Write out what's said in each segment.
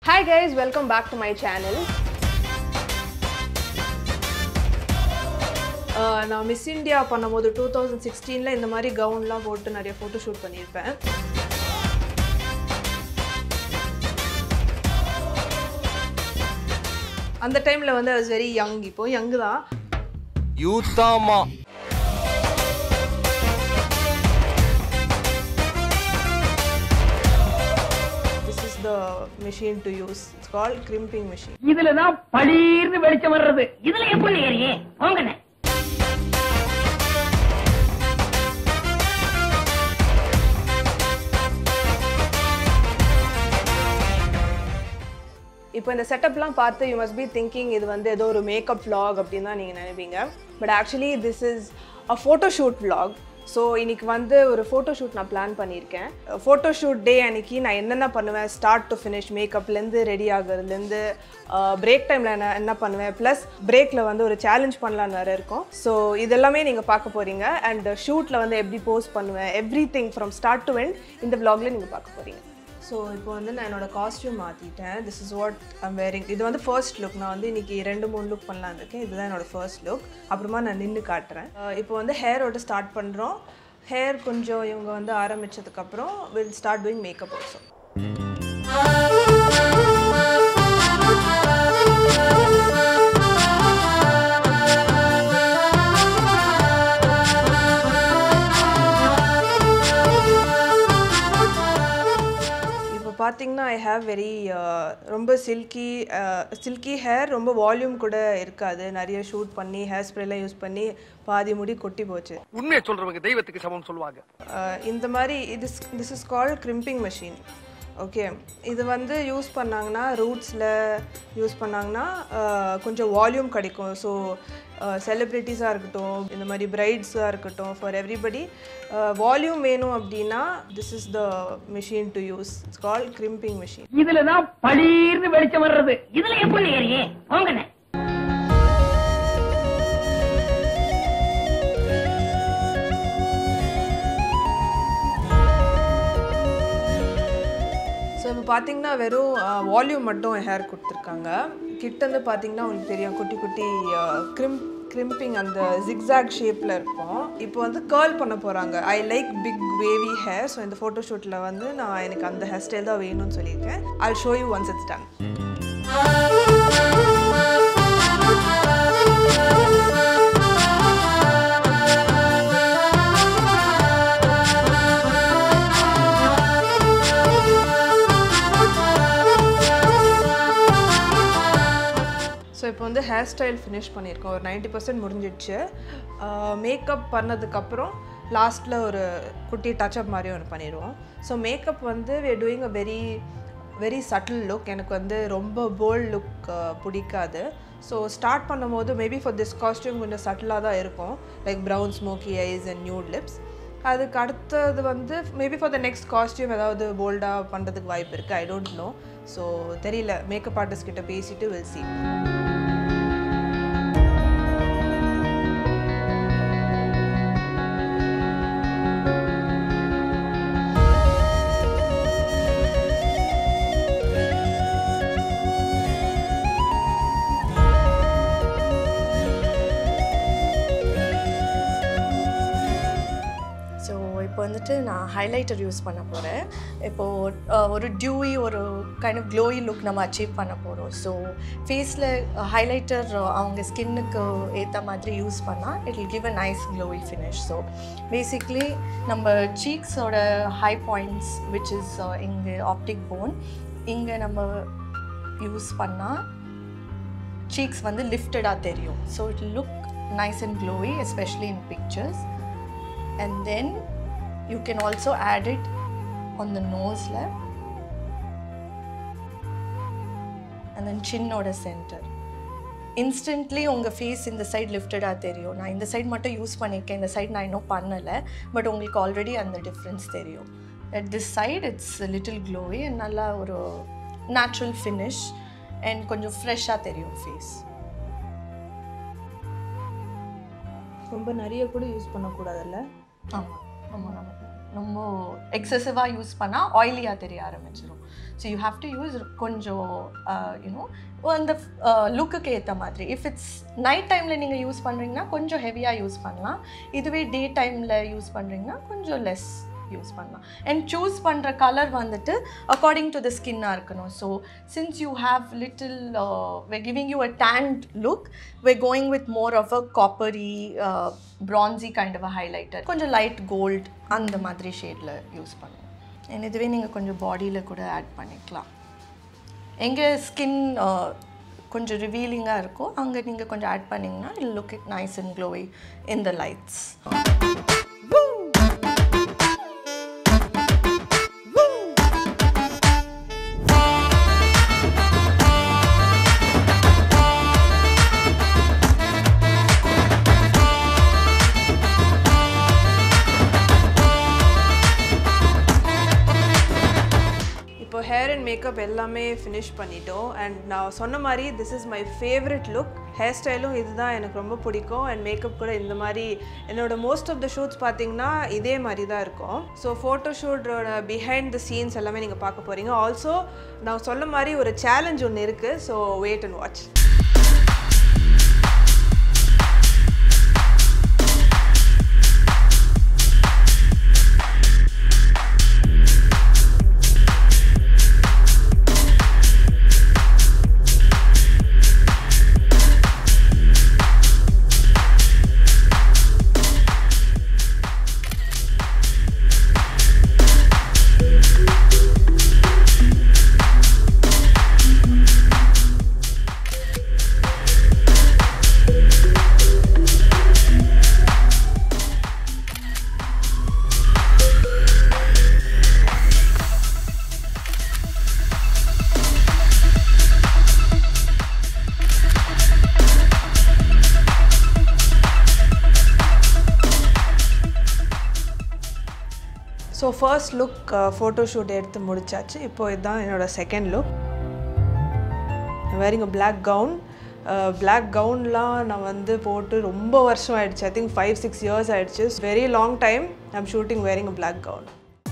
Hi guys, welcome back to my channel. Uh, நான் miss India பண்ணும்போது two thousand சிக்ஸ்டீனில் இந்த மாதிரி கவுன்லாம் போட்டு நிறைய ஃபோட்டோ ஷூட் பண்ணியிருப்பேன் அந்த டைமில் வந்து அது வெரி யங் இப்போ யங் தான் யூத்தாமா this is the machine to use it's call crimping machine இதுலதான் பளீர்னு வெளிச்சம் வர்றது இதுல எப்படி ஏறியே போங்கண்ணே இப்போ இந்த செட்டப்லாம் பார்த்து யூ மஸ்ட் பி திங்கிங் இது வந்து ஏதோ ஒரு மேக்கப் vlog அப்படின்னு தான் நீங்கள் நினைப்பீங்க but actually this is a photo shoot vlog so இன்னைக்கு வந்து ஒரு ஃபோட்டோ ஷூட் நான் பிளான் பண்ணியிருக்கேன் ஃபோட்டோ ஷூட் டே அன்னைக்கு நான் என்னென்ன பண்ணுவேன் ஸ்டார்ட் டு ஃபினிஷ் மேக்கப்லேருந்து ரெடி ஆகுறதுலேருந்து பிரேக் டைமில் என்ன என்ன பண்ணுவேன் ப்ளஸ் பிரேக்கில் வந்து ஒரு சேலஞ்ச் பண்ணலான்னு வேறு இருக்கும் ஸோ இதெல்லாமே நீங்கள் பார்க்க போகிறீங்க அண்ட் ஷூட்டில் வந்து எப்படி போஸ்ட் பண்ணுவேன் everything from start to end இந்த vlogல நீங்கள் பார்க்க போகிறீங்க ஸோ இப்போ வந்து நான் என்னோட காஸ்டியூம் மாற்றிட்டேன் this is what I'm wearing இது வந்து ஃபர்ஸ்ட் லுக் நான் வந்து இன்னைக்கு ரெண்டு மூணு லுக் பண்ணலான்னு இருக்கேன் இதுதான் என்னோட ஃபர்ஸ்ட் லுக் அப்புறமா நான் நின்று காட்டுறேன் அஹ் இப்போ வந்து ஹேரோட ஸ்டார்ட் பண்ணுறோம் ஹேர் கொஞ்சம் இவங்க வந்து ஆரம்பிச்சதுக்கப்புறம் will start doing makeup also இப்போ பார்த்தீங்கன்னா ஐ ஹேவ் வெரி ரொம்ப சில்கி சில்கி ஹேர் ரொம்ப வால்யூம் கூட இருக்காது நிறைய ஷூட் பண்ணி ஹேர் ஸ்ப்ரேலாம் யூஸ் பண்ணி பாதி முடி கொட்டி போச்சு உண்மையை சொல்றவங்க தெய்வத்துக்கு சமம் சொல்லுவாங்க அஹ் இந்த மாதிரி இது this is called crimping machine okay இது வந்து யூஸ் பண்ணாங்கன்னா ரூட்ஸில் யூஸ் பண்ணாங்கன்னா அஹ் கொஞ்சம் வால்யூம் கிடைக்கும் ஸோ செலிப்ரிட்டிஸாக இருக்கட்டும் இந்த மாதிரி பிரைட்ஸாக இருக்கட்டும் ஃபார் எவ்ரிபடி வால்யூம் வேணும் அப்படின்னா this is the machine to use it's call crimping machine இதுலதான் பளீர்னு வெளிச்சம் வர்றது இதுல எப்படி ஏறியே போங்கண்ணே ஸோ இப்போ பார்த்தீங்கன்னா வெறும் வால்யூம் மட்டும் ஹேர் கொடுத்துருக்காங்க கிட்டேருந்து பார்த்தீங்கன்னா உங்களுக்கு தெரியும் குட்டி குட்டி கிரிம் கிரிம்பிங் அந்த ஜிக்ஸாக் ஷேப்பில் இருக்கும் இப்போ வந்து கேர்ள் பண்ண போகிறாங்க I like big wavy hair so இந்த ஃபோட்டோ ஷூட்டில் வந்து நான் எனக்கு அந்த ஹேர் ஸ்டைல் தான் வேணும்னு சொல்லியிருக்கேன் I show you once it's done so இப்போ வந்து ஹேர் ஸ்டைல் ஃபினிஷ் பண்ணியிருக்கோம் ஒரு 90% பர்சன்ட் முடிஞ்சிடுச்சு மேக்கப் பண்ணதுக்கப்புறம் லாஸ்ட்டில் ஒரு குட்டி டச்சப் மாதிரி ஒன்று பண்ணிடுவோம் ஸோ மேக்கப் வந்து we are doing a very very subtle look எனக்கு வந்து ரொம்ப போல்ட் லுக் பிடிக்காது ஸோ ஸ்டார்ட் பண்ணும்போது மேபி ஃபார் திஸ் காஸ்டியூம் கொஞ்சம் சட்டிலாக தான் இருக்கும் like brown smoky eyes and nude lips அதுக்கு அடுத்தது வந்து maybe for the next costume ஏதாவது போல்டாக பண்ணுறதுக்கு வாய்ப்பு இருக்குது ஐ டோன்ட் நோ ஸோ தெரியல மேக்கப் ஆர்டிஸ்ட் கிட்ட பேசிட்டு வில் see ஸோ இப்போ வந்துட்டு நான் ஹைலைட்டர் யூஸ் பண்ண போகிறேன் இப்போது ஒரு டியூவி ஒரு கைண்ட் ஆஃப் க்ளோயி லுக் நம்ம அச்சீவ் பண்ண போகிறோம் ஸோ ஃபேஸில் ஹைலைட்டர் அவங்க ஸ்கின்னுக்கு ஏற்ற மாதிரி யூஸ் பண்ணால் it will give a nice glowy finish so basically நம்ம சீக்ஸோட ஹை பாயிண்ட்ஸ் விச் இஸ் இங்கே ஆப்டிக் போன் இங்கே நம்ம யூஸ் பண்ணால் சீக்ஸ் வந்து லிஃப்டடாக தெரியும் so it look nice and glowy especially in pictures and then you can also add it on the nose ல and then chin-ஓட சென்டர் இன்ஸ்டன்ட்லி உங்கள் ஃபேஸ் இந்த சைடு லிஃப்டடாக தெரியும் நான் இந்த சைடு மட்டும் யூஸ் பண்ணியிருக்கேன் இந்த சைடு நான் இன்னும் பண்ணலை பட் உங்களுக்கு ஆல்ரெடி அந்த டிஃப்ரென்ஸ் தெரியும் at this side it's little glowy and நல்லா ஒரு நேச்சுரல் ஃபினிஷ் அண்ட் கொஞ்சம் ஃப்ரெஷ்ஷாக தெரியும் ஃபேஸ் ரொம்ப நிறைய கூட யூஸ் பண்ணக்கூடாதுல்ல ஆமாம் ஆமாம் நமக்கு ரொம்ப எக்ஸசிவாக யூஸ் பண்ணால் ஆயிலியாக தெரிய ஆரம்பிச்சிடும் so you have to use கொஞ்சம் யூனோ அந்த லுக்குக்கு ஏற்ற மாதிரி இஃப் இட்ஸ் நைட் டைமில் நீங்கள் யூஸ் பண்ணுறீங்கன்னா கொஞ்சம் ஹெவியாக யூஸ் பண்ணலாம் இதுவே டே டைமில் யூஸ் பண்ணுறீங்கன்னா கொஞ்சம் லெஸ் யூஸ் பண்ணலாம் அண்ட் சூஸ் பண்ணுற கலர் வந்துட்டு அக்கார்டிங் டு த ஸ்கின்னாக இருக்கணும் so since you have little we giving you a tanned look we going with more of a coppery bronzy kind of a highlighter கொஞ்சம் light gold அந்த மாதிரி ஷேடில் use பண்ணுவோம் and இதுவே நீங்கள் கொஞ்சம் பாடியில் கூட ஆட் பண்ணிக்கலாம் எங்கே ஸ்கின் கொஞ்சம் ரிவீலிங்காக இருக்கோ அங்கே நீங்கள் கொஞ்சம் ஆட் பண்ணிங்கன்னா I'll look it nice and glowy in the lights இப்போ ஹேர் அண்ட் மேக்கப் எல்லாமே ஃபினிஷ் பண்ணிட்டோம் அண்ட் நான் சொன்ன மாதிரி this is my favourite look hair ஸ்டைலும் இதுதான் எனக்கு ரொம்ப பிடிக்கும் அண்ட் மேக்கப் கூட இந்த மாதிரி என்னோட மோஸ்ட் ஆஃப் த ஷூட்ஸ் பார்த்தீங்கன்னா இதே மாதிரி தான் இருக்கும் ஸோ ஃபோட்டோ ஷூட்டோட பிஹைண்ட் த சீன்ஸ் எல்லாமே நீங்கள் பார்க்க போகிறீங்க ஆல்சோ நான் சொன்ன மாதிரி ஒரு சேலஞ்ச் ஒன்று இருக்குது so wait and watch so first look photo shoot எடுத்து முடிச்சாச்சு இப்போ இதுதான் என்னோட second look wearing black gown black கவுன்லாம் நான் வந்து போட்டு ரொம்ப வருஷம் ஆயிடுச்சு I think five six years ஆயிடுச்சு very long time I'm shooting wearing a black gown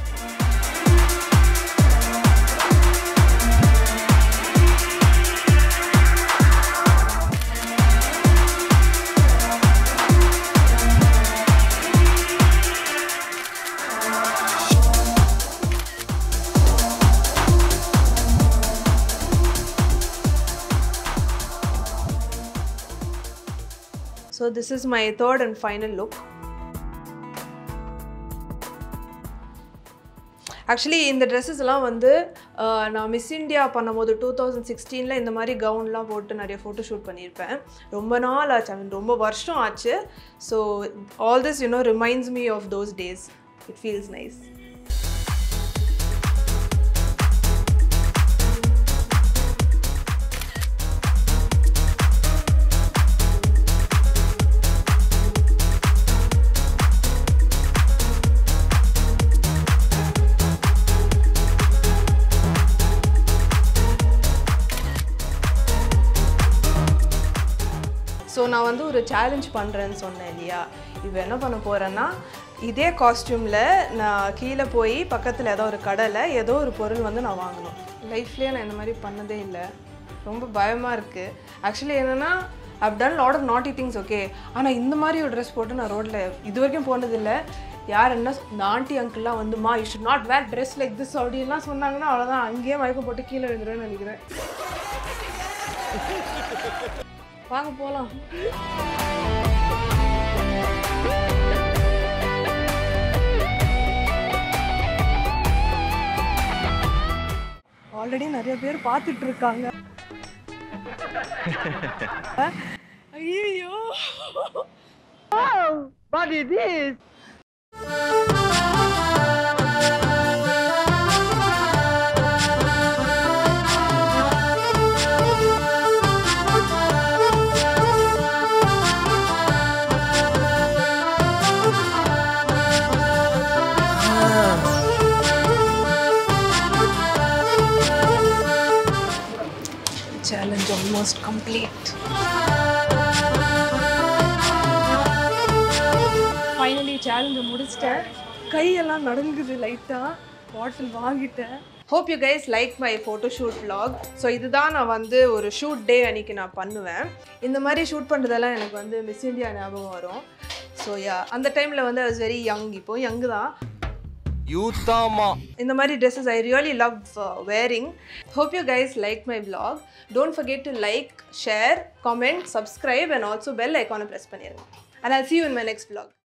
so this is my third and final look actually இந்த ட்ரெஸ்ஸஸ் எல்லாம் வந்து அஹ், நான் மிஸ் இந்தியா பண்ணும்போது டூ தௌசண்ட் சிக்ஸ்டீனில் இந்த மாதிரி கவுன்லாம் போட்டு நிறைய ஃபோட்டோ ஷூட் பண்ணியிருப்பேன் ரொம்ப நாள் ஆச்சு ஐ மீன் ரொம்ப வருஷம் ஆச்சு so all this you know reminds me of those days it feels nice so நான் வந்து ஒரு சேலஞ்ச் பண்ணுறேன்னு சொன்னேன் இல்லையா இப்போ என்ன பண்ண போகிறேன்னா இதே காஸ்டியூமில் நான் கீழே போய் பக்கத்தில் ஏதோ ஒரு கடையில் ஏதோ ஒரு பொருள் வந்து நான் வாங்கணும் லைஃப்லேயே நான் இந்த மாதிரி பண்ணதே இல்லை ரொம்ப பயமாக இருக்குது ஆக்சுவலி என்னென்னா I've done lot of naughty things okay ஆனால் இந்த மாதிரி ஒரு ட்ரெஸ் போட்டு நான் ரோட்டில் இது வரைக்கும் போனதில்லை யார் என்ன சொ- இந்த ஆண்டி அங்கிள்லாம் வந்துமா you should not wear dress like this அப்படின்லாம் சொன்னாங்கன்னா அவ்வளோதான் அங்கேயே மயக்கம் போட்டு கீழே விழுந்துருவேன்னு நினைக்கிறேன் வாங்க போகலாம் ஆல்ரெடி நிறைய பேர் பார்த்துட்டு இருக்காங்க ஐயோ What is this? Challenge almost complete finally சேலஞ்சை முடிச்சிட்டேன் கையெல்லாம் நடுங்குது லைட்டாக பாட்டில் வாங்கிட்டேன் hope you guys like my photoshoot vlog so இதுதான் நான் வந்து ஒரு ஷூட் டே அன்னைக்கு நான் பண்ணுவேன் இந்த மாதிரி ஷூட் பண்ணுறதெல்லாம் எனக்கு வந்து மிஸ் இந்தியா ஞாபகம் வரும் ஸோ யா அந்த டைமில் வந்து ஐ வாஸ் வெரி யங் இப்போ யங் தான் யூத்தாமா இந்த மாதிரி dresses I really love wearing hope you guys like my vlog don't forget to like share comment subscribe and also bell ஐக்கானை ப்ரெஸ் பண்ணிடுங்க and I see you in my next vlog